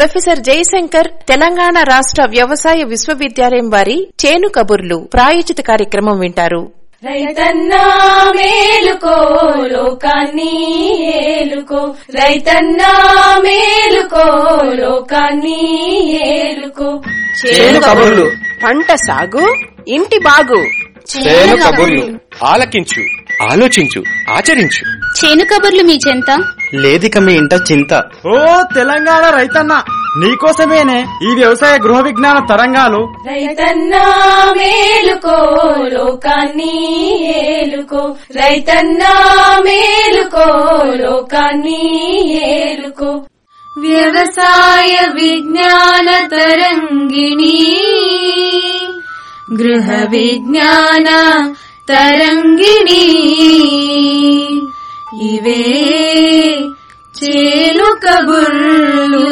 Professor Jayashankar Telangana రాష్ట్ర వ్యవసాయ విశ్వవిద్యాలయం వారి చేను కబుర్లు ప్రాయోజిత కార్యక్రమం వింటారు రైతన్నా మేలుకో లోకాన్ని ఏలుకో రైతన్నా మేలుకో లోకాన్ని ఏలుకో చేను కబుర్లు పంట సాగు ఇంటి బాగు చేను కబుర్లు ఆలకించు ఆలోచించు ఆచరించు చేను కబుర్లు మీ చెంత లేదిక మీ ఇంట చింత ఓ తెలంగాణ రైతన్న నీకోసమేనే ఈ వ్యవసాయ గృహ విజ్ఞాన తరంగాలు రైతన్నా మేలుకో లోకాన్ని ఏలుకో రైతన్నా మేలుకో లోకాన్ని ఏలుకో వ్యవసాయ విజ్ఞాన తరంగిణి గృహ విజ్ఞాన తరంగిణి ఇవే చేను కబుర్లు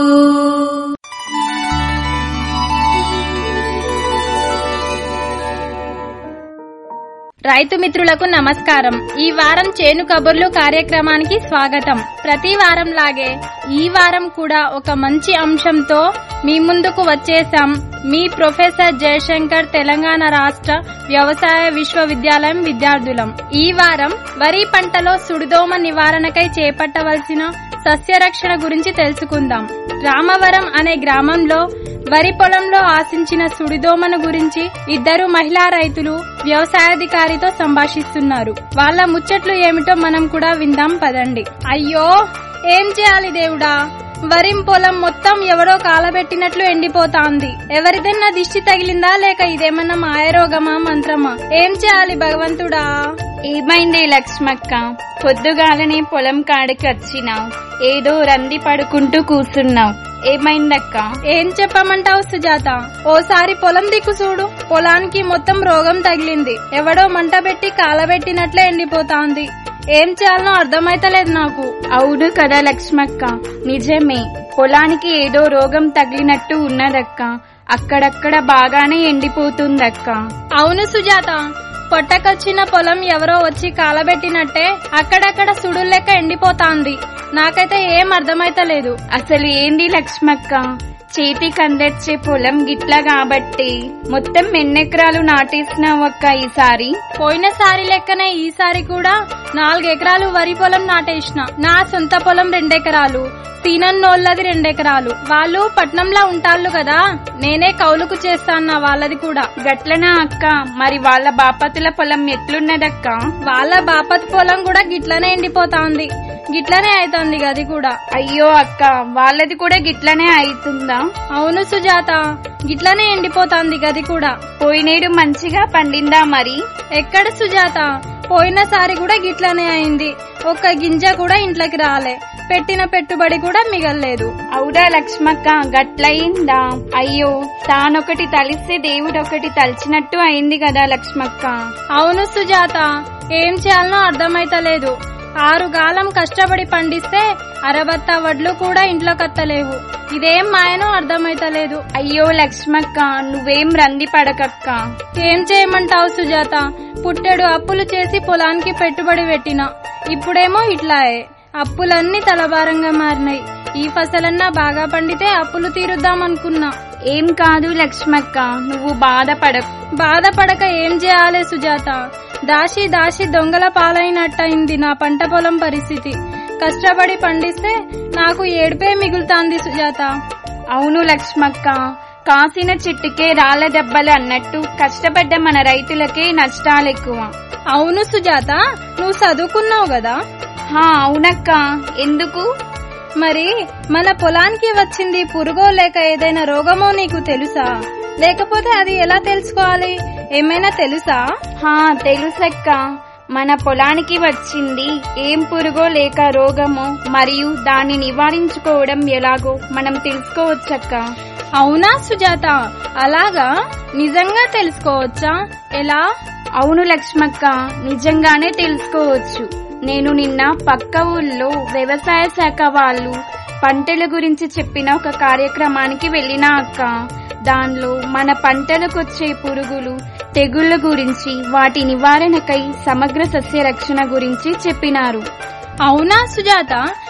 రైతు మిత్రులకు నమస్కారం ఈ వారం చేను కబుర్లు కార్యక్రమానికి స్వాగతం ప్రతి వారం లాగే ఈ వారం కూడా ఒక మంచి అంశంతో మీ ముందుకు వచ్చేసాం మీ ప్రొఫెసర్ జయశంకర్ తెలంగాణ రాష్ట్ర వ్యవసాయ విశ్వవిద్యాలయం విద్యార్థులం ఈ వారం వరి పంటలో సుడిదోమ నివారణకై చేపట్టవలసిన సస్యరక్షణ గురించి తెలుసుకుందాం రామవరం అనే గ్రామంలో వరి పొలంలో ఆశించిన సుడిదోమను గురించి ఇద్దరు మహిళా రైతులు వ్యవసాయాధికారితో సంభాషిస్తున్నారు వాళ్ళ ముచ్చట్లు ఏమిటో మనం కూడా విందాం పదండి అయ్యో ఏం చేయాలి దేవుడా వరి పొలం మొత్తం ఎవరో కాలబెట్టినట్లు ఎండిపోతాంది ఎవరిదన్నా దిష్టి తగిలిందా లేక ఇదేమన్నా మాయరోగమా మంత్రమా ఏం చేయాలి భగవంతుడా ఏమైంది లక్ష్మక్క పొద్దుగాలనే పొలం కాడికి వచ్చినావు ఏదో రంది పడుకుంటూ కూర్చున్నావు ఏమైందక్క ఏం చెప్పమంటావు సుజాత ఓసారి పొలం దిక్కు చూడు పొలానికి మొత్తం రోగం తగిలింది ఎవడో మంట పెట్టి కాలబెట్టినట్లే ఎండిపోతాంది ఏం చేయాలనో అర్థమైతలేదు నాకు అవును కదా లక్ష్మక్క నిజమే పొలానికి ఏదో రోగం తగిలినట్టు ఉన్నదక్క అక్కడక్కడ బాగానే ఎండిపోతుందక్క అవును సుజాత పొట్టకొచ్చిన పొలం ఎవరో వచ్చి కాలబెట్టినట్టే అక్కడక్కడ సుడులు లెక్క ఎండిపోతాంది నాకైతే ఏం అర్థమైతలేదు అసలు ఏంది లక్ష్మక్క చేతికి అందొచ్చే పొలం గిట్ల కాబట్టి మొత్తం ఎన్నెకరాలు నాటేసినావక్క ఈసారి పోయినసారి లెక్కనే ఈసారి కూడా నాలుగు ఎకరాలు వరి పొలం నాటేసిన నా సొంత పొలం రెండెకరాలు సీనన్నోళ్ళది రెండెకరాలు వాళ్ళు పట్నంలో ఉంటాళ్ళు కదా నేనే కౌలుకు చేస్తాన్నా వాళ్ళది కూడా గట్లనా అక్క మరి వాళ్ళ బాపతుల పొలం ఎట్లున్నదక్క వాళ్ళ బాపత్ పొలం కూడా గిట్లనే ఎండిపోతాంది గిట్లనే అవుతుంది అది కూడా అయ్యో అక్క వాళ్ళది కూడా గిట్లనే అవుతుందా అవును సుజాత గిట్లనే ఎండిపోతాంది గది కూడా పోయినేడు మంచిగా పండిందా మరి ఎక్కడ సుజాత పోయినసారి కూడా గిట్లనే అయింది ఒక్క గింజ కూడా ఇంట్లోకి రాలే పెట్టిన పెట్టుబడి కూడా మిగల్లేదు అవుదా లక్ష్మక్క గట్లయిందా అయ్యో తానొకటి తలిస్తే దేవుడొకటి తలిచినట్టు అయింది కదా లక్ష్మక్క అవును సుజాత ఏం చేయాలనో అర్థమైతలేదు ఆరు గాలం కష్టపడి పండిస్తే అరబత్త వడ్లు కూడా ఇంట్లో కత్తలేవు ఇదేం మాయనో అర్థమైతలేదు అయ్యో లక్ష్మక్క నువ్వేం రంది పడకక్క ఏం చేయమంటావు సుజాత పుట్టెడు అప్పులు చేసి పొలానికి పెట్టుబడి పెట్టిన ఇప్పుడేమో ఇట్లాయే అప్పులన్నీ తలభారంగా మారినాయి ఈ ఫసలన్నా బాగా పండితే అప్పులు తీరుద్దామనుకున్నా ఏం కాదు లక్ష్మక్క నువ్వు బాధపడకు బాధపడక ఏం చేయాలి సుజాత దాసి దాసి దొంగల పాలైనట్టయింది నా పంట పొలం పరిస్థితి కష్టపడి పండిస్తే నాకు ఏడుపే మిగులుతాంది సుజాత అవును లక్ష్మక్క కాసిన చెట్టుకే రాళ్ల దెబ్బలు అన్నట్టు కష్టపడ్డ మన రైతులకే నష్టాలు ఎక్కువ అవును సుజాత నువ్వు చదువుకున్నావు కదా హా అవునక్క ఎందుకు మరి మన పొలానికి వచ్చింది పురుగో లేక ఏదైనా రోగమో నీకు తెలుసా లేకపోతే అది ఎలా తెలుసుకోవాలి ఏమైనా తెలుసా హా తెలుసక్క మన పొలానికి వచ్చింది ఏం పురుగో లేక రోగమో మరియు దాన్ని నివారించుకోవడం ఎలాగో మనం తెలుసుకోవచ్చక్క అవునా సుజాత అలాగా నిజంగా తెలుసుకోవచ్చా ఎలా అవును లక్ష్మక్క నిజంగానే తెలుసుకోవచ్చు నేను నిన్న పక్క ఊళ్ళో వ్యవసాయ శాఖ వాళ్ళు పంటల గురించి చెప్పిన ఒక కార్యక్రమానికి వెళ్ళినా అక్క దానిలో మన పంటలకు వచ్చే పురుగులు తెగుళ్ల గురించి వాటి నివారణకై సమగ్ర సస్య రక్షణ గురించి చెప్పినారు అవునా సుజాత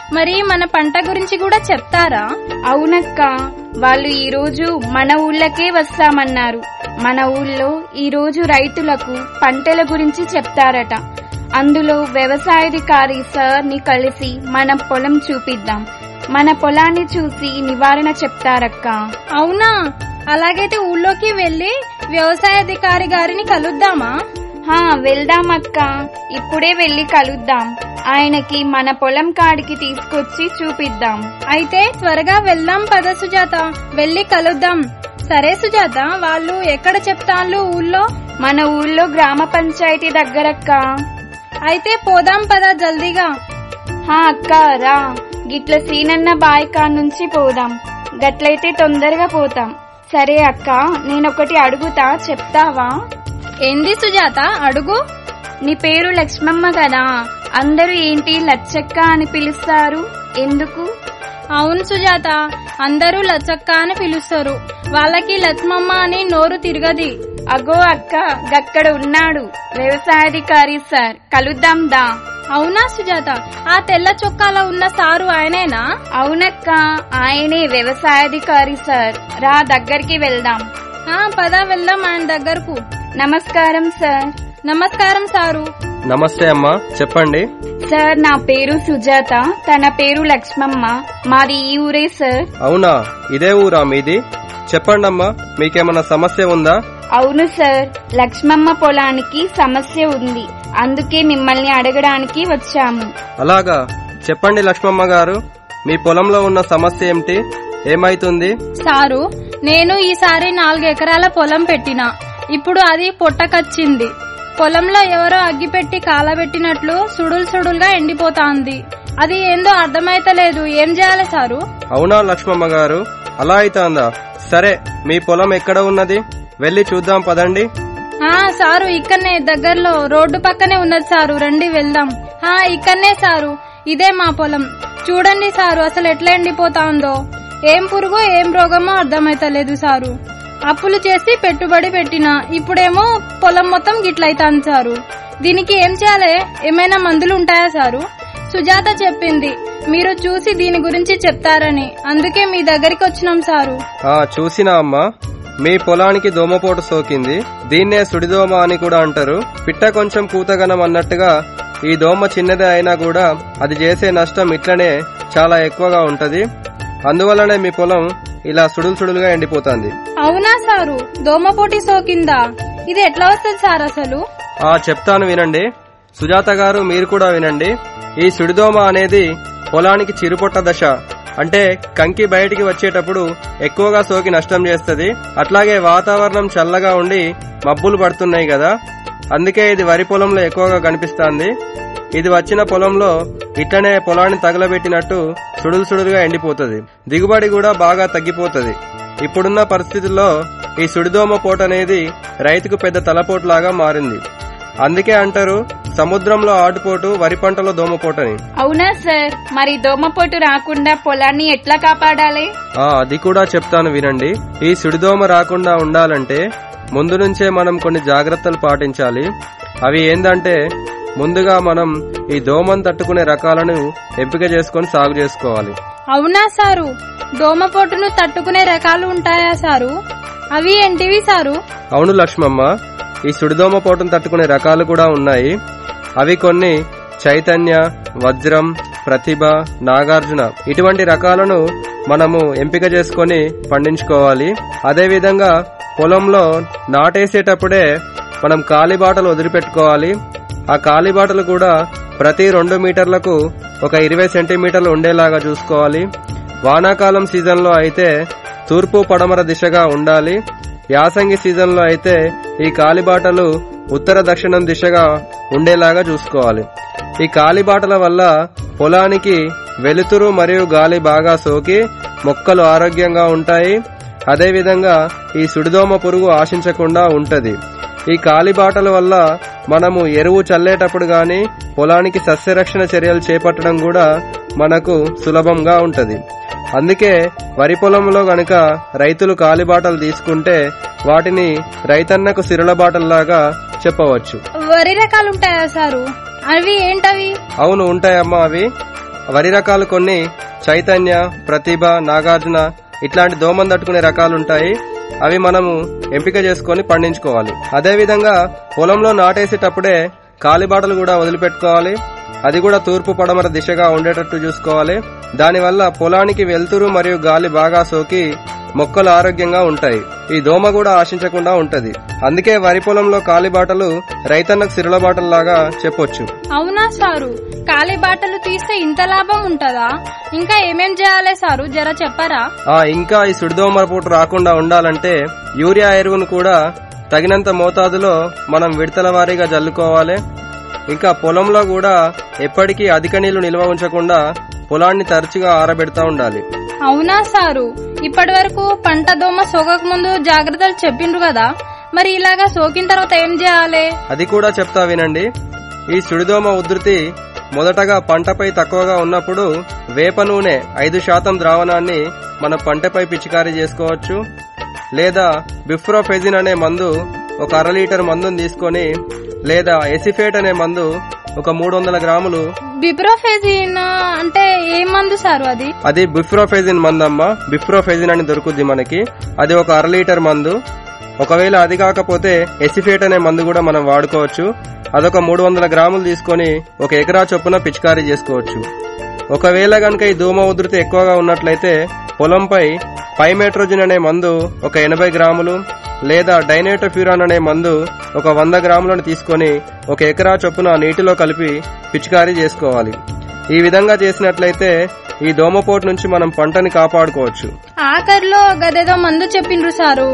మరి మన పంట గురించి కూడా చెప్తారా అవునక్క వాళ్ళు ఈ రోజు మన ఊళ్ళకే వస్తామన్నారు మన ఊళ్ళో ఈ రోజు రైతులకు పంటల గురించి చెప్తారట అందులో వ్యవసాయాధికారి సార్ ని కలిసి మన పొలం చూపిద్దాం మన పొలాన్ని చూసి నివారణ చెప్తారక్క అవునా అలాగైతే ఊళ్ళోకి వెళ్ళి వ్యవసాయాధికారి గారిని కలుద్దామా హా వెళ్దామక్క ఇప్పుడే వెళ్ళి కలుద్దాం ఆయనకి మన పొలం కాడికి తీసుకొచ్చి చూపిద్దాం అయితే త్వరగా వెళ్దాం పద సుజాత వెళ్ళి కలుద్దాం సరే సుజాత వాళ్ళు ఎక్కడ చెప్తాన్లు ఊళ్ళో మన ఊళ్ళో గ్రామ పంచాయతీ దగ్గరక్క అయితే పోదాం పద జల్దీగా హా అక్క రా గిట్ల సీనన్న బాయికా నుంచి పోదాం గట్లయితే తొందరగా పోతాం సరే అక్క నేనొకటి అడుగుతా చెప్తావా ఏంది సుజాత అడుగు నీ పేరు లక్ష్మమ్మ కదా అందరూ ఏంటి లచ్చక్క అని పిలుస్తారు ఎందుకు అవును సుజాత అందరూ లచ్చక్క అని పిలుస్తారు వాళ్ళకి లక్ష్మమ్మ అని నోరు తిరగది అగో అక్క గక్కడ ఉన్నాడు వ్యవసాయాధికారి సార్ కలుద్దాం దా అవునా సుజాత ఆ తెల్ల చొక్కాలో ఉన్న సారు ఆయనేనా అవునక్క ఆయనే వ్యవసాయాధికారి సార్ రా దగ్గరికి వెళ్దాం ఆ పద వెళ్దాం ఆయన దగ్గరకు నమస్కారం సార్ నమస్కారం సారు నమస్తే అమ్మా చెప్పండి సార్ నా పేరు సుజాత తన పేరు లక్ష్మమ్మ మాది ఈ ఊరే సార్ అవునా ఇదే ఊరా మీది చెప్పండమ్మా మీకేమన్నా సమస్య ఉందా అవును సార్ లక్ష్మమ్మ పొలానికి సమస్య ఉంది అందుకే మిమ్మల్ని అడగడానికి వచ్చాము అలాగా చెప్పండి లక్ష్మమ్మ గారు మీ పొలంలో ఉన్న సమస్య ఏమిటి ఏమైతుంది సారు నేను ఈసారి నాలుగు ఎకరాల పొలం పెట్టినా ఇప్పుడు అది పొట్టకచ్చింది పొలంలో ఎవరో అగ్గిపెట్టి కాలబెట్టినట్లు సుడులు సుడులుగా ఎండిపోతాంది అది ఏందో అర్థమైతలేదు ఏం చేయాలి సారు అవునా లక్ష్మమ్మ గారు అలా అయితాందా సరే మీ పొలం ఎక్కడ ఉన్నది వెళ్ళి చూద్దాం పదండి ఆ సారు ఇక్కడనే దగ్గరలో రోడ్డు పక్కనే ఉన్నది సారు రండి వెళ్దాం ఆ ఇక్కడనే సారు ఇదే మా పొలం చూడండి సారు అసలు ఎట్లా ఎండిపోతాందో ఏం పురుగో ఏం రోగమో అర్థమైతలేదు సారు అప్పులు చేసి పెట్టుబడి పెట్టినా ఇప్పుడేమో పొలం మొత్తం గిట్లయితాంది సారు దీనికి ఏం చేయాలి ఏమైనా మందులు ఉంటాయా సారు సుజాత చెప్పింది మీరు చూసి దీని గురించి చెప్తారని అందుకే మీ దగ్గరికి వచ్చినాం సారు ఆ చూసినా అమ్మా మీ పొలానికి దోమపోటు సోకింది దీన్నే సుడిదోమ అని కూడా అంటారు పిట్ట కొంచెం కూతగనం అన్నట్టుగా ఈ దోమ చిన్నదే అయినా కూడా అది చేసే నష్టం ఇట్లనే చాలా ఎక్కువగా ఉంటది అందువల్లనే మీ పొలం ఇలా సుడులు సుడులుగా ఎండిపోతుంది అవునా సారు దోమపోటి సోకిందా ఇది ఎట్లా వస్తుంది సార్ అసలు ఆ చెప్తాను వినండి సుజాత గారు మీరు కూడా వినండి ఈ సుడిదోమ అనేది పొలానికి చిరుపొట్ట దశ అంటే కంకి బయటికి వచ్చేటప్పుడు ఎక్కువగా సోకి నష్టం చేస్తుంది అట్లాగే వాతావరణం చల్లగా ఉండి మబ్బులు పడుతున్నాయి కదా అందుకే ఇది వరి పొలంలో ఎక్కువగా కనిపిస్తుంది ఇది వచ్చిన పొలంలో ఇట్లనే పొలాన్ని తగలబెట్టినట్టు సుడులు సుడులుగా ఎండిపోతుంది దిగుబడి కూడా బాగా తగ్గిపోతుంది ఇప్పుడున్న పరిస్థితుల్లో ఈ సుడిదోమ పోటు అనేది రైతుకు పెద్ద తలపోటులాగా మారింది అందుకే అంటారు సముద్రంలో ఆటుపోటు వరి పంటలో దోమపోటని అవునా సార్ మరి దోమపోటు రాకుండా పొలాన్ని ఎట్లా కాపాడాలి ఆ అది కూడా చెప్తాను వినండి ఈ సుడిదోమ రాకుండా ఉండాలంటే ముందు నుంచే మనం కొన్ని జాగ్రత్తలు పాటించాలి అవి ఏందంటే ముందుగా మనం ఈ దోమను తట్టుకునే రకాలను ఎంపిక చేసుకొని సాగు చేసుకోవాలి అవునా సారు దోమపోటును తట్టుకునే రకాలు ఉంటాయా సారు అవి ఏంటివి సారు అవును లక్ష్మమ్మ ఈ సుడిదోమ పోటును తట్టుకునే రకాలు కూడా ఉన్నాయి అవి కొన్ని చైతన్య వజ్రం ప్రతిభ నాగార్జున ఇటువంటి రకాలను మనము ఎంపిక చేసుకొని పండించుకోవాలి అదేవిధంగా పొలంలో నాటేసేటప్పుడే మనం కాలిబాటలు వదిలిపెట్టుకోవాలి ఆ కాలిబాటలు కూడా ప్రతి రెండు మీటర్లకు ఒక ఇరవై సెంటీమీటర్లు ఉండేలాగా చూసుకోవాలి వానాకాలం సీజన్లో అయితే తూర్పు పడమర దిశగా ఉండాలి యాసంగి సీజన్లో అయితే ఈ కాలిబాటలు ఉత్తర దక్షిణం దిశగా ఉండేలాగా చూసుకోవాలి ఈ కాలిబాటల వల్ల పొలానికి వెలుతురు మరియు గాలి బాగా సోకి మొక్కలు ఆరోగ్యంగా ఉంటాయి అదేవిధంగా ఈ సుడిదోమ పురుగు ఆశించకుండా ఉంటది ఈ కాలిబాటల వల్ల మనము ఎరువు చల్లేటప్పుడు గాని పొలానికి సస్యరక్షణ చర్యలు చేపట్టడం కూడా మనకు సులభంగా ఉంటది అందుకే వరి పొలంలో గనక రైతులు కాలిబాటలు తీసుకుంటే వాటిని రైతన్నకు సిరుల బాటల్లాగా చెప్పవచ్చు వరి రకాలు ఉంటాయా సారు అవి ఏంటవి అవును ఉంటాయమ్మా అవి వరి రకాలు కొన్ని చైతన్య ప్రతిభ నాగార్జున ఇట్లాంటి దోమను తట్టుకునే రకాలు ఉంటాయి అవి మనము ఎంపిక చేసుకొని పండించుకోవాలి అదేవిధంగా పొలంలో నాటేసేటప్పుడే కాలిబాటలు కూడా వదిలిపెట్టుకోవాలి అది కూడా తూర్పు పడమర దిశగా ఉండేటట్టు చూసుకోవాలి దానివల్ల పొలానికి వెలుతురు మరియు గాలి బాగా సోకి మొక్కలు ఆరోగ్యంగా ఉంటాయి ఈ దోమ కూడా ఆశించకుండా ఉంటది అందుకే వరి పొలంలో కాలిబాటలు రైతన్నకు సిరులబాటల్లాగా చెప్పొచ్చు అవునా సారు కాలి బాటలు తీస్తే ఇంత లాభం ఉంటదా ఇంకా ఏమేం చేయాలి సారు జర చెప్పరా ఆ ఇంకా ఈ సుడిదోమ పూట రాకుండా ఉండాలంటే యూరియా ఎరువును కూడా తగినంత మోతాదులో మనం విడతల వారీగా జల్లుకోవాలి ఇంకా పొలంలో కూడా ఎప్పటికీ అధిక నీళ్లు నిల్వ ఉంచకుండా పొలాన్ని తరచుగా ఆరబెడతా ఉండాలి అవునా సారు ఇప్పటి వరకు పంట దోమ సోకక ముందు జాగ్రత్తలు చెప్పిండ్రు కదా మరి ఇలాగా సోకిన తర్వాత ఏం చేయాలి అది కూడా చెప్తా వినండి ఈ సుడిదోమ ఉధృతి మొదటగా పంటపై తక్కువగా ఉన్నప్పుడు వేప నూనె ఐదు శాతం ద్రావణాన్ని మన పంటపై పిచికారీ చేసుకోవచ్చు లేదా బిఫ్రోఫెజిన్ అనే మందు ఒక అర లీటర్ మందును తీసుకొని లేదా ఎసిఫేట్ అనే మందు ఒక మూడు వందల గ్రాములు బిబ్రోఫెజిన్ అంటే ఏం మందు సారు అది అది బిఫ్రోఫెజిన్ మందమ్మ బిఫ్రోఫెజిన్ అని దొరుకుద్ది మనకి అది ఒక అర లీటర్ మందు ఒకవేళ అది కాకపోతే ఎసిఫేట్ అనే మందు కూడా మనం వాడుకోవచ్చు అదొక మూడు వందల గ్రాములు తీసుకొని ఒక ఎకరా చొప్పున పిచికారీ చేసుకోవచ్చు ఒకవేళ గనక ఈ దోమ ఉధృతి ఎక్కువగా ఉన్నట్లయితే పొలంపై పైమెట్రోజిన్ అనే మందు ఒక ఎనభై గ్రాములు లేదా డైనేటోఫ్యూరాన్ అనే మందు ఒక వంద గ్రాములను తీసుకొని ఒక ఎకరా చొప్పున నీటిలో కలిపి పిచికారీ చేసుకోవాలి ఈ విధంగా చేసినట్లయితే ఈ దోమపోటు నుంచి మనం పంటని కాపాడుకోవచ్చు ఆఖరిలో గదేదో మందు చెప్పిండ్రు సారు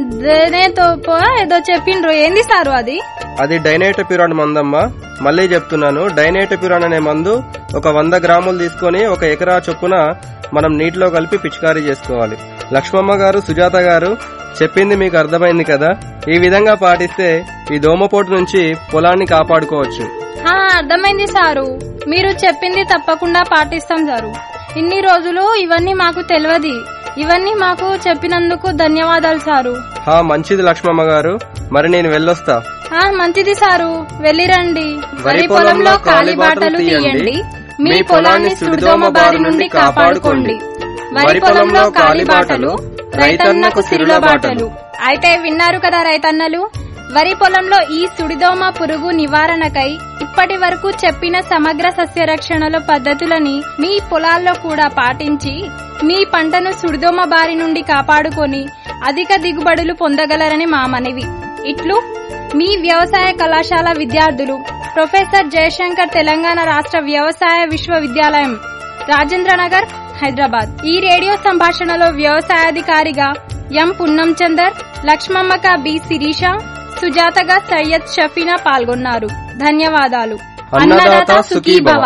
దేనేతోపో ఏదో చెప్పిండ్రు ఏంది సారు అది అది డైనేటోప్యూరాన్ మందమ్మ మళ్ళీ చెప్తున్నాను డైనేటోప్యూరాన్ అనే మందు ఒక వంద గ్రాములు తీసుకొని ఒక ఎకరా చొప్పున మనం నీటిలో కలిపి పిచికారీ చేసుకోవాలి లక్ష్మమ్మ గారు సుజాత గారు చెప్పింది మీకు అర్థమైంది కదా ఈ విధంగా పాటిస్తే ఈ దోమపోటు నుంచి పొలాన్ని కాపాడుకోవచ్చు ఆ, అర్థమైంది సారు మీరు చెప్పింది తప్పకుండా పాటిస్తాం సారు ఇన్ని రోజులు ఇవన్నీ మాకు తెలియదు ఇవన్నీ మాకు చెప్పినందుకు ధన్యవాదాలు సారు హా మంచిది లక్ష్మమ్మ గారు మరి నేను వెళ్ళొస్తా ఆ మంచిది సారు వెళ్ళిరండి వరి పొలంలో కాలి బాటలు తీయండి మీ పొలాన్ని సుడిదోమ బారి నుండి కాపాడుకోండి వరి పొలంలో కాలి బాటలు రైతన్నకు సిరుల బాటలు అయితే విన్నారు కదా రైతన్నలు వరి పొలంలో ఈ సుడిదోమ పురుగు నివారణకై ఇప్పటి వరకు చెప్పిన సమగ్ర సస్యరక్షణలో పద్ధతులని మీ పొలాల్లో కూడా పాటించి మీ పంటను సుడిదోమ బారి నుండి కాపాడుకొని అధిక దిగుబడులు పొందగలరని మా మనవి ఇట్లు మీ వ్యవసాయ కళాశాల విద్యార్థులు ప్రొఫెసర్ జయశంకర్ తెలంగాణ రాష్ట్ర వ్యవసాయ విశ్వవిద్యాలయం రాజేంద్రనగర్ హైదరాబాద్ ఈ రేడియో సంభాషణలో వ్యవసాయాధికారిగా ఎం పున్నం చందర్ లక్ష్మమ్మక బి శిరీష సుజాతగా సయ్యద్ షఫీనా పాల్గొన్నారు ధన్యవాదాలు అన్నదాత సుఖీభవ.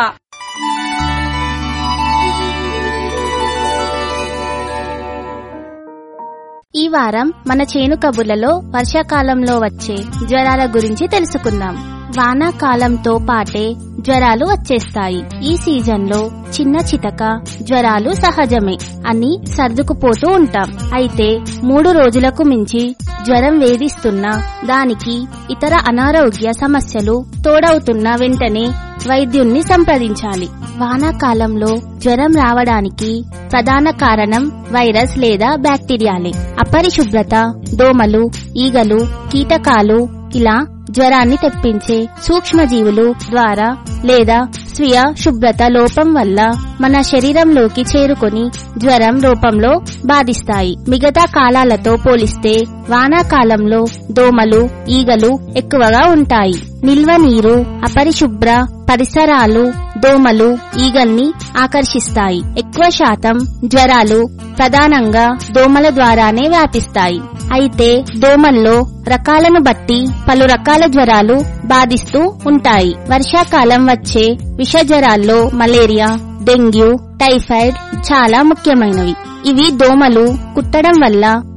ఈ వారం మన చేను కబుర్లలో వర్షాకాలంలో వచ్చే జ్వరాల గురించి తెలుసుకుందాం వానాకాలంతో పాటే జ్వరాలు వచ్చేస్తాయి ఈ సీజన్లో చిన్న చితక జ్వరాలు సహజమే అని సర్దుకుపోతూ ఉంటాం అయితే మూడు రోజులకు మించి జ్వరం వేధిస్తున్నా దానికి ఇతర అనారోగ్య సమస్యలు తోడవుతున్న వెంటనే వైద్యుణ్ణి సంప్రదించాలి వానాకాలంలో జ్వరం రావడానికి ప్రధాన కారణం వైరస్ లేదా బ్యాక్టీరియాలే అపరిశుభ్రత దోమలు ఈగలు కీటకాలు ఇలా జ్వరాన్ని తెప్పించే సూక్ష్మజీవులు ద్వారా లేదా స్వీయ శుభ్రత లోపం వల్ల మన శరీరంలోకి చేరుకొని జ్వరం రూపంలో బాధిస్తాయి మిగతా కాలాలతో పోలిస్తే వానాకాలంలో దోమలు ఈగలు ఎక్కువగా ఉంటాయి నిల్వ నీరు అపరిశుభ్ర పరిసరాలు దోమలు ఈగల్ని ఆకర్షిస్తాయి ఎక్కువ శాతం జ్వరాలు ప్రధానంగా దోమల ద్వారానే వ్యాపిస్తాయి అయితే దోమల్లో రకాలను బట్టి పలు రకాల జ్వరాలు బాధిస్తూ ఉంటాయి వర్షాకాలం వచ్చే విష జ్వరాల్లో మలేరియా డెంగ్యూ టైఫాయిడ్ చాలా ముఖ్యమైనవి ఇవి దోమలు కుట్టడం వల్ల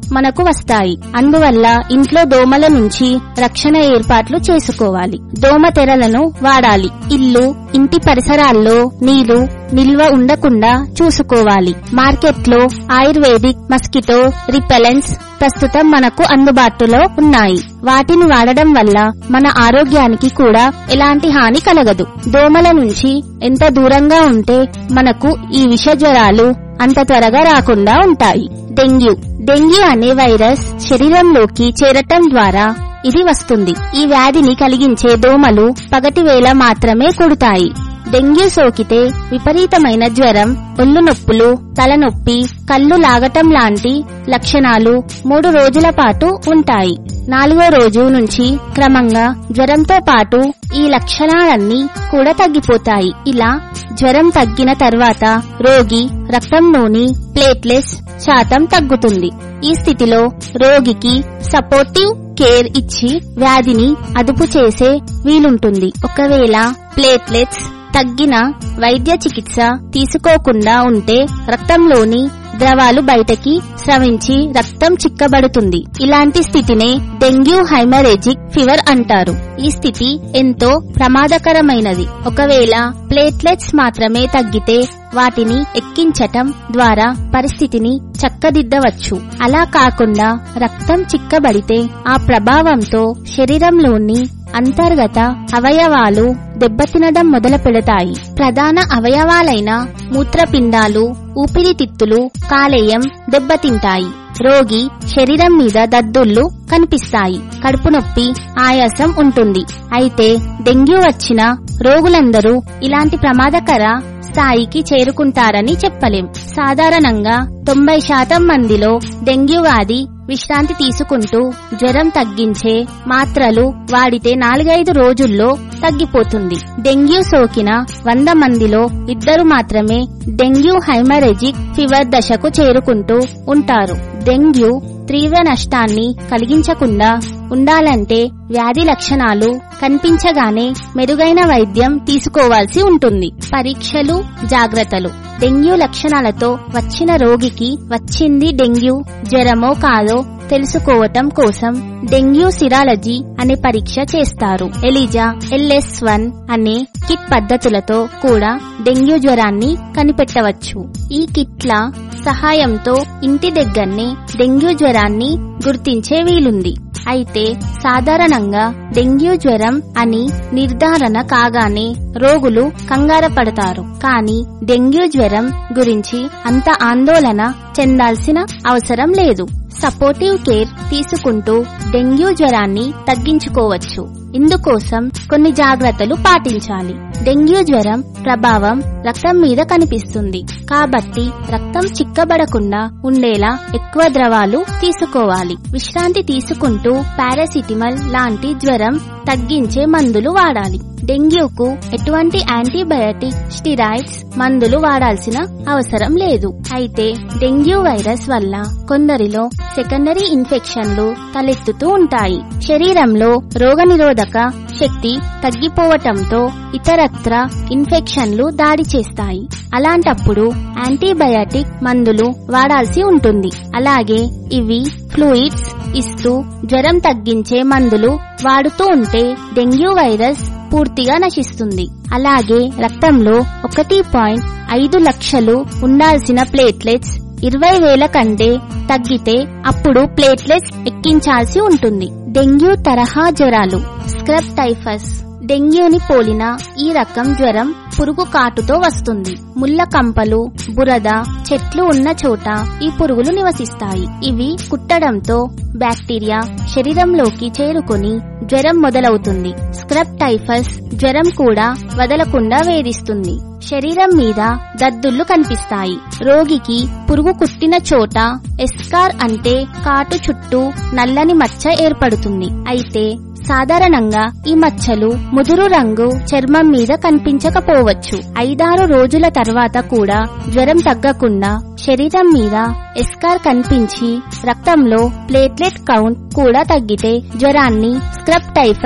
మనకు వస్తాయి అందువల్ల ఇంట్లో దోమల నుంచి రక్షణ ఏర్పాట్లు చేసుకోవాలి దోమ తెరలను వాడాలి ఇల్లు ఇంటి పరిసరాల్లో నీరు నిల్వ ఉండకుండా చూసుకోవాలి మార్కెట్లో ఆయుర్వేదిక్ మస్కిటో రిపెలెంట్స్ ప్రస్తుతం మనకు అందుబాటులో ఉన్నాయి వాటిని వాడడం వల్ల మన ఆరోగ్యానికి కూడా ఎలాంటి హాని కలగదు దోమల నుంచి ఎంత దూరంగా ఉంటే మనకు ఈ విష జ్వరాలు అంత త్వరగా రాకుండా ఉంటాయి డెంగ్యూ డెంగ్యూ అనే వైరస్ శరీరంలోకి చేరటం ద్వారా ఇది వస్తుంది ఈ వ్యాధిని కలిగించే దోమలు పగటి వేళ మాత్రమే కుడతాయి డెంగ్యూ సోకితే విపరీతమైన జ్వరం ఒళ్ళు నొప్పులు తలనొప్పి కళ్ళు లాగటం లాంటి లక్షణాలు మూడు రోజుల పాటు ఉంటాయి నాలుగో రోజు నుంచి క్రమంగా జ్వరంతో పాటు ఈ లక్షణాలన్నీ కూడా తగ్గిపోతాయి ఇలా జ్వరం తగ్గిన తర్వాత రోగి రక్తంలోని ప్లేట్లెట్స్ శాతం తగ్గుతుంది ఈ స్థితిలో రోగికి సపోర్టివ్ కేర్ ఇచ్చి వ్యాధిని అదుపు చేసే వీలుంటుంది ఒకవేళ ప్లేట్లెట్స్ తగ్గిన వైద్య చికిత్స తీసుకోకుండా ఉంటే రక్తంలోని ద్రవాలు బయటకి స్రవించి రక్తం చిక్కబడుతుంది ఇలాంటి స్థితినే డెంగ్యూ హైమరేజిక్ ఫీవర్ అంటారు ఈ స్థితి ఎంతో ప్రమాదకరమైనది ఒకవేళ ప్లేట్లెట్స్ మాత్రమే తగ్గితే వాటిని ఎక్కించటం ద్వారా పరిస్థితిని చక్కదిద్దవచ్చు అలా కాకుండా రక్తం చిక్కబడితే ఆ ప్రభావంతో శరీరంలోని అంతర్గత అవయవాలు దెబ్బతినడం మొదలు పెడతాయి ప్రధాన అవయవాలైన మూత్రపిండాలు ఊపిరితిత్తులు కాలేయం దెబ్బతింటాయి రోగి శరీరం మీద దద్దుళ్ళు కనిపిస్తాయి కడుపు నొప్పి ఆయాసం ఉంటుంది అయితే డెంగ్యూ వచ్చిన రోగులందరూ ఇలాంటి ప్రమాదకర స్థాయికి చేరుకుంటారని చెప్పలేం సాధారణంగా తొంభై శాతం మందిలో డెంగ్యూ వ్యాధి విశ్రాంతి తీసుకుంటూ జ్వరం తగ్గించే మాత్రలు వాడితే నాలుగైదు రోజుల్లో తగ్గిపోతుంది డెంగ్యూ సోకిన వంద మందిలో ఇద్దరు మాత్రమే డెంగ్యూ హైమరేజిక్ ఫీవర్ దశకు చేరుకుంటూ ఉంటారు డెంగ్యూ తీవ్ర నష్టాన్ని కలిగించకుండా ఉండాలంటే వ్యాధి లక్షణాలు కనిపించగానే మెరుగైన వైద్యం తీసుకోవాల్సి ఉంటుంది పరీక్షలు జాగ్రత్తలు డెంగ్యూ లక్షణాలతో వచ్చిన రోగికి వచ్చింది డెంగ్యూ జ్వరమో కాదో తెలుసుకోవటం కోసం డెంగ్యూ సిరాలజీ అనే పరీక్ష చేస్తారు ఎలిజా ఎల్ఎస్ వన్ అనే కిట్ పద్ధతులతో కూడా డెంగ్యూ జ్వరాన్ని కనిపెట్టవచ్చు ఈ కిట్ల సహాయంతో ఇంటి దగ్గరనే డెంగ్యూ జ్వరాన్ని గుర్తించే వీలుంది అయితే సాధారణంగా డెంగ్యూ జ్వరం అని నిర్ధారణ కాగానే రోగులు కంగార పడతారు కానీ డెంగ్యూ జ్వరం గురించి అంత ఆందోళన చెందాల్సిన అవసరం లేదు సపోర్టివ్ కేర్ తీసుకుంటూ డెంగ్యూ జ్వరాన్ని తగ్గించుకోవచ్చు ఇందుకోసం కొన్ని జాగ్రత్తలు పాటించాలి డెంగ్యూ జ్వరం ప్రభావం రక్తం మీద కనిపిస్తుంది కాబట్టి రక్తం చిక్కబడకుండా ఉండేలా ఎక్కువ ద్రవాలు తీసుకోవాలి విశ్రాంతి తీసుకుంటూ పారాసిటమల్ లాంటి జ్వరం తగ్గించే మందులు వాడాలి డెంగ్యూకు ఎటువంటి యాంటీబయాటిక్ స్టిరాయిడ్స్ మందులు వాడాల్సిన అవసరం లేదు అయితే డెంగ్యూ వైరస్ వల్ల కొందరిలో సెకండరీ ఇన్ఫెక్షన్లు తలెత్తుతూ ఉంటాయి శరీరంలో రోగనిరోధక శక్తి తగ్గిపోవటంతో ఇతరత్ర ఇన్ఫెక్షన్లు దాడి చేస్తాయి అలాంటప్పుడు యాంటీబయాటిక్ మందులు వాడాల్సి ఉంటుంది అలాగే ఇవి ఫ్లూయిడ్స్ ఇస్తూ జ్వరం తగ్గించే మందులు వాడుతూ ఉంటే డెంగ్యూ వైరస్ పూర్తిగా నశిస్తుంది అలాగే రక్తంలో ఒకటి పాయింట్ ఐదు లక్షలు ఉండాల్సిన ప్లేట్లెట్స్ ఇరవై వేల కంటే తగ్గితే అప్పుడు ప్లేట్లెట్స్ ఎక్కించాల్సి ఉంటుంది డెంగ్యూ తరహా జ్వరాలు స్క్రబ్ టైఫస్ డెంగ్యూని పోలిన ఈ రకం జ్వరం పురుగు కాటుతో వస్తుంది ముళ్ళ కంపలు బురద చెట్లు ఉన్న చోట ఈ పురుగులు నివసిస్తాయి ఇవి కుట్టడంతో బ్యాక్టీరియా శరీరంలోకి చేరుకొని జ్వరం మొదలవుతుంది స్క్రబ్ టైఫస్ జ్వరం కూడా వదలకుండా వేధిస్తుంది శరీరం మీద దద్దుళ్ళు కనిపిస్తాయి రోగికి పురుగు కుట్టిన చోట ఎస్కార్ అంటే కాటు చుట్టూ నల్లని మచ్చ ఏర్పడుతుంది అయితే సాధారణంగా ఈ మచ్చలు ముదురు రంగు చర్మం మీద కనిపించకపోవచ్చు ఐదారు రోజుల తర్వాత కూడా జ్వరం తగ్గకుండా శరీరం మీద ఎస్కార్ కనిపించి రక్తంలో ప్లేట్లెట్ కౌంట్ కూడా తగ్గితే జ్వరాన్ని స్క్రబ్ టైఫస్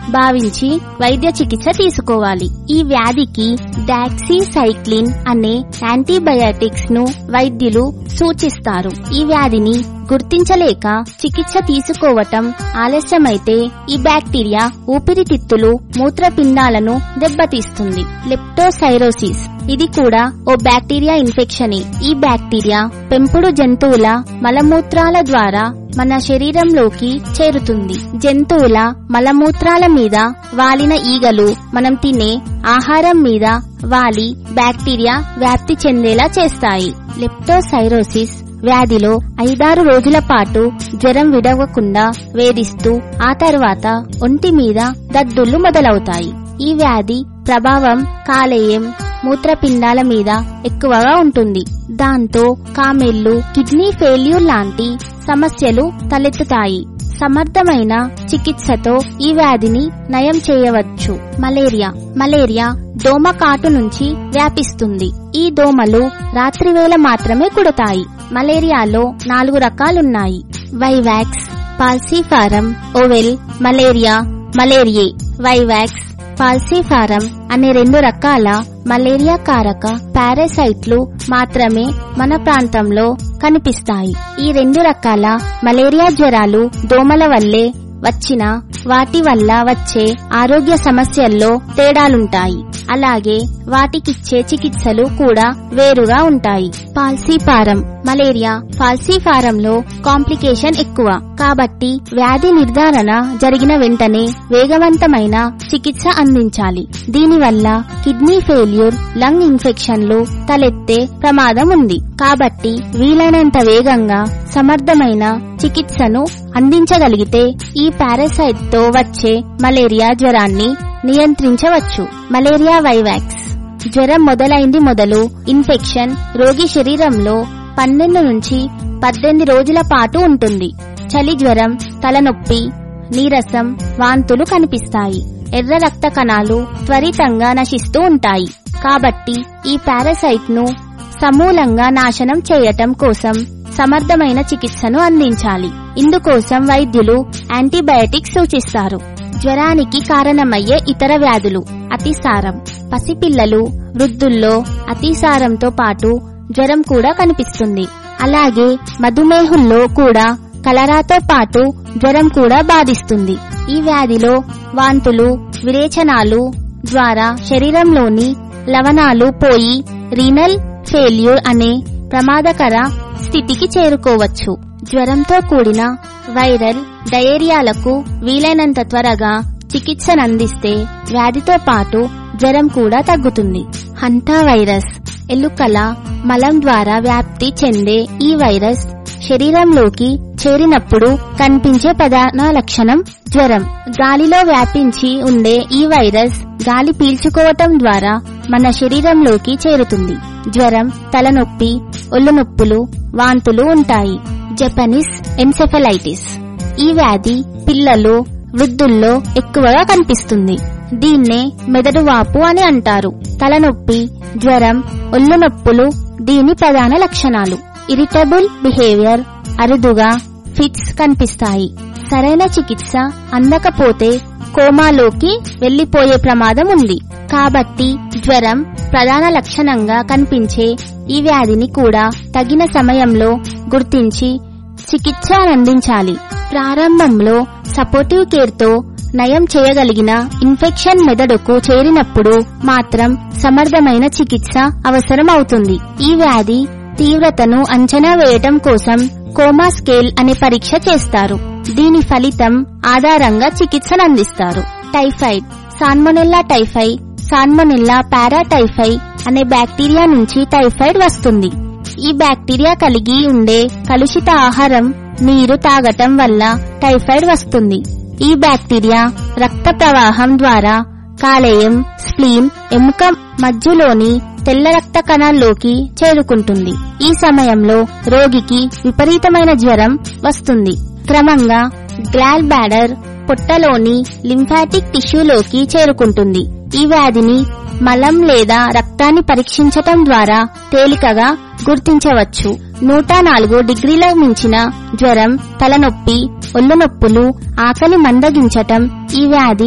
భావించి వైద్య చికిత్స తీసుకోవాలి ఈ వ్యాధికి డాక్సీసైక్లిన్ అనే యాంటీబయాటిక్స్ ను వైద్యులు సూచిస్తారు ఈ వ్యాధిని గుర్తించలేక చికిత్స తీసుకోవటం ఆలస్యమైతే ఈ బ్యాక్టీరియా ఊపిరితిత్తులు మూత్రపిండాలను దెబ్బతీస్తుంది లెప్టోసైరోసిస్ ఇది కూడా ఓ బ్యాక్టీరియా ఇన్ఫెక్షనే ఈ బ్యాక్టీరియా పెంపుడు జంతువుల మలమూత్రాల ద్వారా మన శరీరంలోకి చేరుతుంది జంతువుల మలమూత్రాల మీద వాలిన ఈగలు మనం తినే ఆహారం మీద వాలి బ్యాక్టీరియా వ్యాప్తి చెందేలా చేస్తాయి లెప్టోసైరోసిస్ వ్యాధిలో ఐదారు రోజుల పాటు జ్వరం విడవకుండా వేధిస్తూ ఆ తర్వాత ఒంటి మీద దద్దుళ్లు మొదలవుతాయి ఈ వ్యాధి ప్రభావం కాలేయం మూత్రపిండాల మీద ఎక్కువగా ఉంటుంది దాంతో కామెళ్లు కిడ్నీ ఫెయిల్యూర్ లాంటి సమస్యలు తలెత్తుతాయి సమర్థమైన చికిత్సతో ఈ వ్యాధిని నయం చేయవచ్చు మలేరియా మలేరియా దోమ కాటు నుంచి వ్యాపిస్తుంది ఈ దోమలు రాత్రివేళ మాత్రమే కుడతాయి మలేరియాలో నాలుగు రకాలున్నాయి vivax falciparum ovale malaria malariae vivax falciparum అనే రెండు రకాల మలేరియా కారక పారాసైట్లు మాత్రమే మన ప్రాంతంలో కనిపిస్తాయి ఈ రెండు రకాల మలేరియా జ్వరాలు దోమల వల్లే వచ్చిన వాటి వల్ల వచ్చే ఆరోగ్య సమస్యల్లో తేడాలుంటాయి అలాగే వాటికిచ్చే చికిత్సలు కూడా వేరుగా ఉంటాయి పాల్సీఫారం మలేరియా పాల్సీఫారంలో కాంప్లికేషన్ ఎక్కువ కాబట్టి వ్యాధి నిర్ధారణ జరిగిన వెంటనే వేగవంతమైన చికిత్స అందించాలి దీనివల్ల కిడ్నీ ఫెయిల్యూర్ లంగ్ ఇన్ఫెక్షన్లు తలెత్తే ప్రమాదం ఉంది కాబట్టి వీలైనంత వేగంగా సమర్థమైన చికిత్సను అందించగలిగితే ఈ పారాసైట్ తో వచ్చే మలేరియా జ్వరాన్ని నియంత్రించవచ్చు మలేరియా వైవాక్స్ జ్వరం మొదలైంది మొదలు ఇన్ఫెక్షన్ రోగి శరీరంలో పన్నెండు నుంచి పద్దెనిమిది రోజుల పాటు ఉంటుంది చలి జ్వరం తలనొప్పి నీరసం వాంతులు కనిపిస్తాయి ఎర్ర రక్త కణాలు త్వరితంగా నశిస్తూ ఉంటాయి కాబట్టి ఈ పారాసైట్ ను సమూలంగా నాశనం చేయటం కోసం సమర్థమైన చికిత్సను అందించాలి ఇందుకోసం వైద్యులు యాంటీబయాటిక్స్ సూచిస్తారు జ్వరానికి కారణమయ్యే ఇతర వ్యాధులు అతిసారం పసిపిల్లలు వృద్ధుల్లో అతిసారంతో పాటు జ్వరం కూడా కనిపిస్తుంది అలాగే మధుమేహుల్లో కూడా కలరాతో పాటు జ్వరం కూడా బాధిస్తుంది ఈ వ్యాధిలో వాంతులు విరేచనాలు ద్వారా శరీరంలోని లవణాలు పోయి రీనల్ ఫెయిల్యూర్ అనే ప్రమాదకర స్థితికి చేరుకోవచ్చు జ్వరంతో కూడిన వైరల్ డయేరియాలకు వీలైనంత త్వరగా చికిత్సనందిస్తే వ్యాధితో పాటు జ్వరం కూడా తగ్గుతుంది హంతా వైరస్ ఎలుకల మలం ద్వారా వ్యాప్తి చెందే ఈ వైరస్ శరీరంలోకి చేరినప్పుడు కనిపించే ప్రధాన లక్షణం జ్వరం గాలిలో వ్యాపించి ఉండే ఈ వైరస్ గాలి పీల్చుకోవటం ద్వారా మన శరీరంలోకి చేరుతుంది జ్వరం తలనొప్పి ఒళ్ళు నొప్పులు వాంతులు ఉంటాయి జపనీస్ ఎన్సెఫలైటిస్ ఈ వ్యాధి పిల్లలు వృద్ధుల్లో ఎక్కువగా కనిపిస్తుంది దీన్నే మెదడు వాపు అని అంటారు తలనొప్పి జ్వరం ఒళ్ళు నొప్పులు దీని ప్రధాన లక్షణాలు ఇరిటబుల్ బిహేవియర్ అరుదుగా ఫిట్స్ కనిపిస్తాయి సరైన చికిత్స అందకపోతే కోమాలోకి వెళ్లిపోయే ప్రమాదం ఉంది కాబట్టి జ్వరం ప్రధాన లక్షణంగా కనిపించే ఈ వ్యాధిని కూడా తగిన సమయంలో గుర్తించి చికిత్స అందించాలి ప్రారంభంలో సపోర్టివ్ కేర్ తో నయం చేయగలిగిన ఇన్ఫెక్షన్ మెదడుకు చేరినప్పుడు మాత్రం సమర్థమైన చికిత్స అవసరం అవుతుంది ఈ వ్యాధి తీవ్రతను అంచనా వేయటం కోసం కోమా స్కేల్ అనే పరీక్ష చేస్తారు దీని ఫలితం ఆధారంగా చికిత్సను అందిస్తారు టైఫాయిడ్ సాన్మొనెల్లా టైఫై సాన్మొనెల్లా పారాటైఫై అనే బ్యాక్టీరియా నుంచి టైఫాయిడ్ వస్తుంది ఈ బ్యాక్టీరియా కలిగి ఉండే కలుషిత ఆహారం నీరు తాగటం వల్ల టైఫాయిడ్ వస్తుంది ఈ బ్యాక్టీరియా రక్త ప్రవాహం ద్వారా కాలేయం స్ప్లీన్ ఎముక మధ్యలోని తెల్ల రక్త కణాల్లోకి చేరుకుంటుంది ఈ సమయంలో రోగికి విపరీతమైన జ్వరం వస్తుంది క్రమంగా గ్లాల్ బ్యాడర్ పొట్టలోని లింఫాటిక్ టిష్యూలోకి చేరుకుంటుంది ఈ వ్యాధిని మలం లేదా రక్తాన్ని పరీక్షించటం ద్వారా తేలికగా గుర్తించవచ్చు నూట నాలుగు డిగ్రీల మించిన జ్వరం తలనొప్పి ఒళ్ళు నొప్పులు ఆకలి మందగించటం ఈ వ్యాధి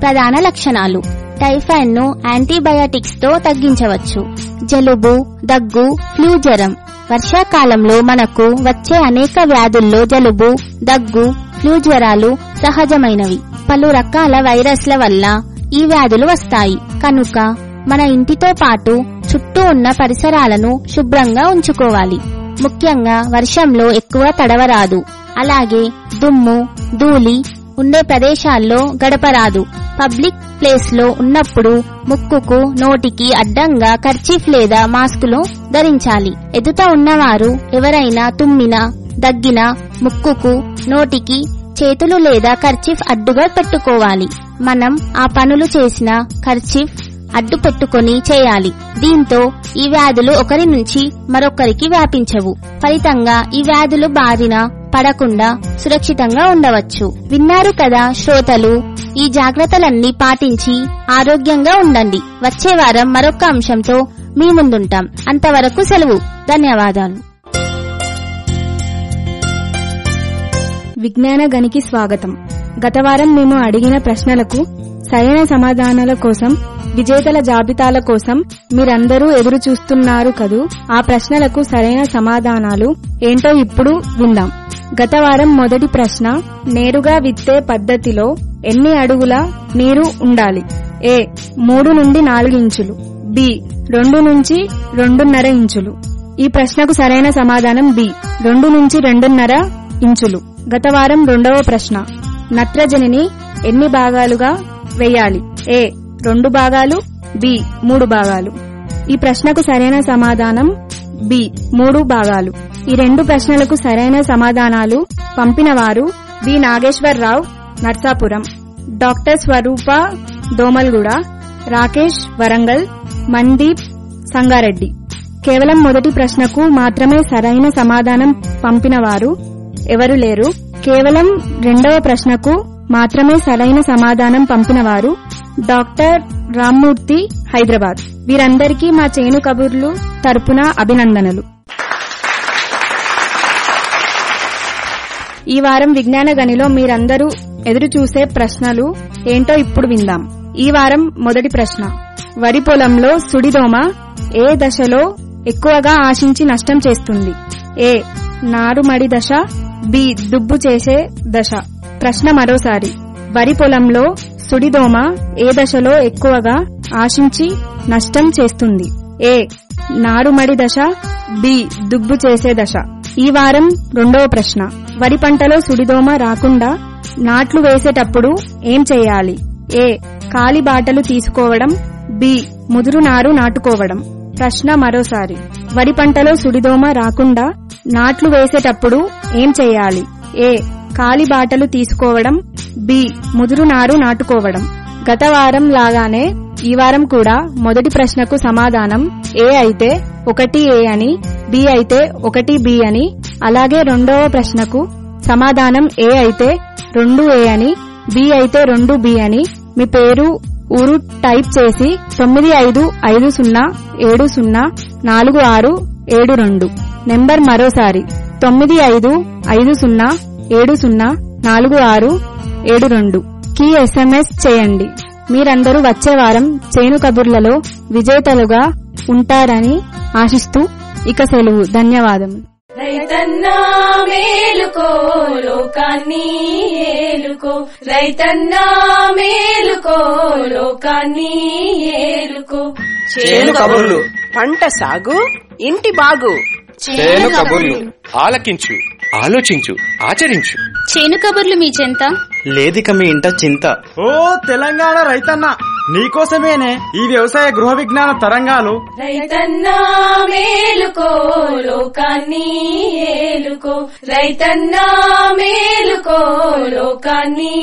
ప్రధాన లక్షణాలు టైఫాయిడ్ ను యాంటీబయాటిక్స్ తో తగ్గించవచ్చు జలుబు దగ్గు ఫ్లూ జ్వరం వర్షాకాలంలో మనకు వచ్చే అనేక వ్యాధుల్లో జలుబు దగ్గు ఫ్లూ జ్వరాలు సహజమైనవి పలు రకాల వైరస్ల వల్ల ఈ వ్యాధులు వస్తాయి కనుక మన ఇంటితో పాటు చుట్టూ ఉన్న పరిసరాలను శుభ్రంగా ఉంచుకోవాలి ముఖ్యంగా వర్షంలో ఎక్కువ తడవరాదు అలాగే దుమ్ము ధూళి ఉండే ప్రదేశాల్లో గడపరాదు పబ్లిక్ ప్లేస్ లో ఉన్నప్పుడు ముక్కుకు నోటికి అడ్డంగా కర్చీఫ్ లేదా మాస్కులు ధరించాలి ఎదుట ఉన్నవారు ఎవరైనా తుమ్మినా దగ్గినా ముక్కుకు నోటికి చేతులు లేదా కర్చీఫ్ అడ్డుగా పెట్టుకోవాలి మనం ఆ పనులు చేసిన కర్చీఫ్ అడ్డు పెట్టుకొని చేయాలి దీంతో ఈ వ్యాధులు ఒకరి నుంచి మరొకరికి వ్యాపించవు ఫలితంగా ఈ వ్యాధులు బారిన పడకుండా సురక్షితంగా ఉండవచ్చు విన్నారు కదా శ్రోతలు ఈ జాగ్రత్తలన్నీ పాటించి ఆరోగ్యంగా ఉండండి వచ్చే వారం మరొక అంశంతో మీ ముందుంటాం అంతవరకు సెలవు ధన్యవాదాలు విజ్ఞాన గనికి స్వాగతం గత వారం మేము అడిగిన ప్రశ్నలకు సరైన సమాధానాల కోసం విజేతల జాబితాల కోసం మీరందరూ ఎదురు చూస్తున్నారు కదూ ఆ ప్రశ్నలకు సరైన సమాధానాలు ఏంటో ఇప్పుడు విందాం గత వారం మొదటి ప్రశ్న నేరుగా విత్తే పద్ధతిలో ఎన్ని అడుగుల నీరు ఉండాలి ఏ మూడు నుండి నాలుగు ఇంచులు బి రెండు నుంచి రెండున్నర ఇంచులు ఈ ప్రశ్నకు సరైన సమాధానం బి రెండు నుంచి రెండున్నర ఇంచులు గత వారం రెండవ ప్రశ్న నత్రజనిని ఎన్ని భాగాలుగా వేయాలి ఏ రెండు భాగాలు బి మూడు భాగాలు ఈ ప్రశ్నకు సరైన సమాధానం బి మూడు భాగాలు ఈ రెండు ప్రశ్నలకు సరైన సమాధానాలు పంపిన వారు బి నాగేశ్వరరావు నర్సాపురం డాక్టర్ స్వరూప దోమల్గూడ రాకేష్ వరంగల్ మందీప్ సంగారెడ్డి కేవలం మొదటి ప్రశ్నకు మాత్రమే సరైన సమాధానం పంపిన వారు ఎవరు లేరు కేవలం రెండవ ప్రశ్నకు మాత్రమే సరైన సమాధానం పంపిన వారు డాక్టర్ రామ్మూర్తి హైదరాబాద్ వీరందరికీ మా చేను కబుర్లు తరపున అభినందనలు ఈ వారం విజ్ఞాన గనిలో మీరందరూ ఎదురు చూసే ప్రశ్నలు ఏంటో ఇప్పుడు విందాం ఈ వారం మొదటి ప్రశ్న వరి పొలంలో సుడిదోమ ఏ దశలో ఎక్కువగా ఆశించి నష్టం చేస్తుంది ఏ నారుమడి దశ బి దుబ్బు చేసే దశ ప్రశ్న మరోసారి వరి పొలంలో సుడిదోమ ఏ దశలో ఎక్కువగా ఆశించి నష్టం చేస్తుంది ఏ నారుమడి దశ బి దుబ్బు చేసే దశ ఈ వారం రెండవ ప్రశ్న వరి పంటలో సుడిదోమ రాకుండా నాట్లు వేసేటప్పుడు ఏం చేయాలి ఏ కాలి బాటలు తీసుకోవడం బి ముదురు నారు నాటుకోవడం ప్రశ్న మరోసారి వరి పంటలో సుడిదోమ రాకుండా నాట్లు వేసేటప్పుడు ఏం చేయాలి ఏ కాలి బాటలు తీసుకోవడం బి ముదురు నారు నాటుకోవడం గత వారం లాగానే ఈ వారం కూడా మొదటి ప్రశ్నకు సమాధానం ఏ అయితే ఒకటి ఏ అని బి అయితే ఒకటి బి అని అలాగే రెండవ ప్రశ్నకు సమాధానం ఏ అయితే రెండు ఏ అని బి అయితే రెండు బి అని మీ పేరు ఊరు టైప్ చేసి తొమ్మిది ఐదు ఐదు సున్నా ఏడు సున్నా నాలుగు ఆరు ఏడు రెండు నెంబర్ మరోసారి తొమ్మిది ఐదు ఐదు సున్నా ఏడు సున్నా నాలుగు ఆరు ఏడు రెండు కి ఎస్ఎంఎస్ చేయండి మీరందరూ వచ్చే వారం చేను కబుర్లలో విజేతలుగా ఉంటారని ఆశిస్తూ ఇక సెలవు ధన్యవాదములు రైతన్నా మేలుకో లోకాన్ని ఏలుకో రైతన్నా మేలుకో లోకాన్ని ఏలుకో చేను కబుర్లు పంట సాగు ఇంటి బాగు చేను కబుర్లు ఆలకించు ఆలోచించు ఆచరించు చేను కబుర్లు మీ చెంత లేదిక మీ ఇంట చింత ఓ తెలంగాణ రైతన్న నీకోసమేనే ఈ వ్యవసాయ గృహ విజ్ఞాన తరంగాలు రైతన్నా మేలుకో లోకాన్ని ఏలుకో రైతన్నా మేలుకో లోకాన్ని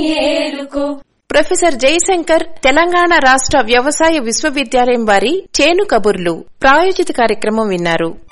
ఏలుకో ప్రొఫెసర్ జయశంకర్ తెలంగాణ రాష్ట్ర వ్యవసాయ విశ్వవిద్యాలయం వారి చేను కబుర్లు ప్రాయోజిత కార్యక్రమం విన్నారు